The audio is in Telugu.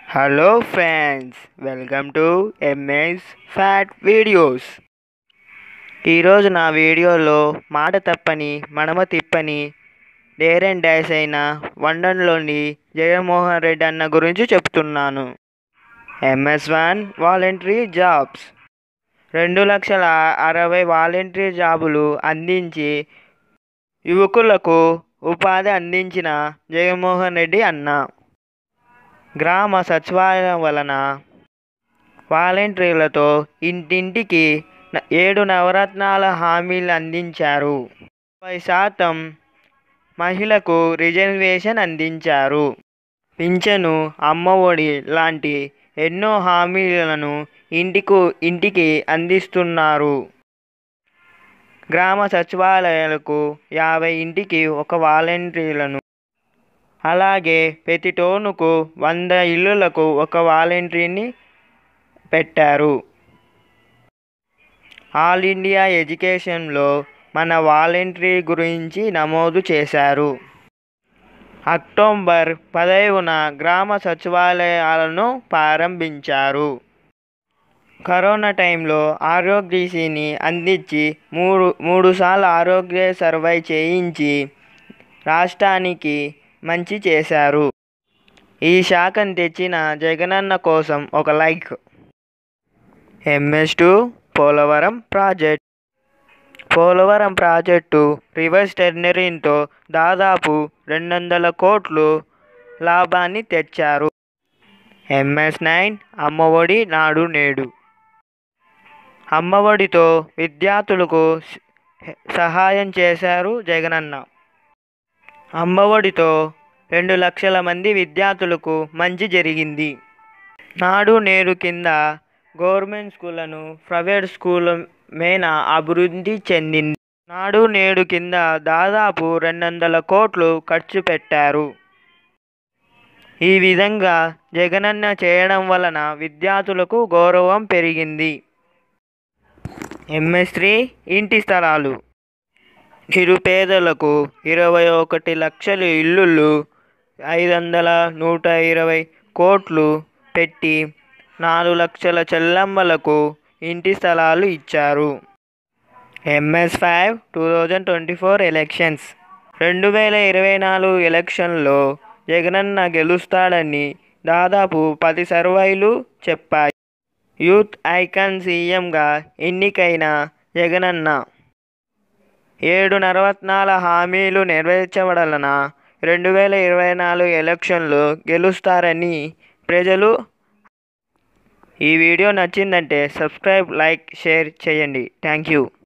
hello friends welcome to M S fat videos ఈరోజు నా వీడియోలో మాట తప్పని మడమ తిప్పని డేర్ అండ్ డాష్ అయిన వండన్లోని జగన్మోహన్ రెడ్డి అన్న గురించి చెప్తున్నాను ఎంఎస్ వన్ వాలంటరీ జాబ్స్ రెండు లక్షల అరవై వాలంటరీ జాబులు అందించి యువకులకు ఉపాధి అందించిన జగన్మోహన్ రెడ్డి అన్న గ్రామ సచివాలయం వలన వాలంటీర్లతో ఇంటింటికి న- ఏడు నవరత్నాల హామీలు అందించారు ముప్పై శాతం మహిళకు రిజర్వేషన్ అందించారు పింఛను అమ్మఒడి లాంటి ఎన్నో హామీలను ఇంటికు ఇంటికి అందిస్తున్నారు గ్రామ సచివాలయాలకు యాభై ఇంటికి ఒక వాలంటీర్లను అలాగే ప్రతి టౌనుకు వంద ఇల్లులకు ఒక వాలంటీర్ని పెట్టారు ఆల్ ఇండియా ఎడ్యుకేషన్లో మన వాలంటరీ గురించి నమోదు చేశారు అక్టోబర్ పదైవున గ్రామ సచివాలయాలను ప్రారంభించారు కరోనా టైంలో ఆరోగ్యశ్రీని అందించి మూడు మూడుసార్లు ఆరోగ్య సర్వే చేయించి రాష్ట్రానికి మంచి చేశారు ఈ శాఖను తెచ్చిన జగనన్న కోసం ఒక like M S two Polavaram project Polavaram project reverse టెర్నరింగ్తో దాదాపు రెండు వందల కోట్లు లాభాన్ని తెచ్చారు ఎంఎస్ నైన్ అమ్మఒడి నాడు నేడు అమ్మఒడితో విద్యార్థులకు స- సహాయం చేశారు జగనన్న అమ్మఒడితో రెండు లక్షల మంది విద్యార్థులకు మంచి జరిగింది నాడు నేడు కింద గవర్నమెంట్ స్కూళ్ళను ప్రైవేట్ స్కూళ్ళ మేన అభివృద్ధి చెందింది నాడు నేడు కింద దాదాపు రెండు వందల కోట్లు ఖర్చు పెట్టారు ఈ విధంగా జగనన్న చేయడం వలన విద్యార్థులకు గౌరవం పెరిగింది ఎంఎస్ త్రీ ఇంటి స్థలాలు నిరుపేదలకు ఇరవై ఒకటి లక్షల ఇల్లులు ఐదు వందల నూట ఇరవై కోట్లు పెట్టి నాలుగు లక్షల చెల్లమ్మలకు ఇంటి స్థలాలు ఇచ్చారు M S five two thousand twenty four elections రెండు వేల ఇరవై నాలుగు ఎలక్షన్లో జగనన్న గెలుస్తాడని దాదాపు పది సర్వేలు చెప్పాయి యూత్ ఐకాన్ సీఎంగా ఎన్నికైన జగనన్న ఏడు నవరత్నాల హామీలు నెరవేర్చబడాలన రెండు వేల ఇరవై నాలుగు ఎలక్షన్లో గెలుస్తారని ప్రజలు ఈ వీడియో నచ్చిందంటే సబ్స్క్రైబ్ లైక్ షేర్ చేయండి థ్యాంక్ యూ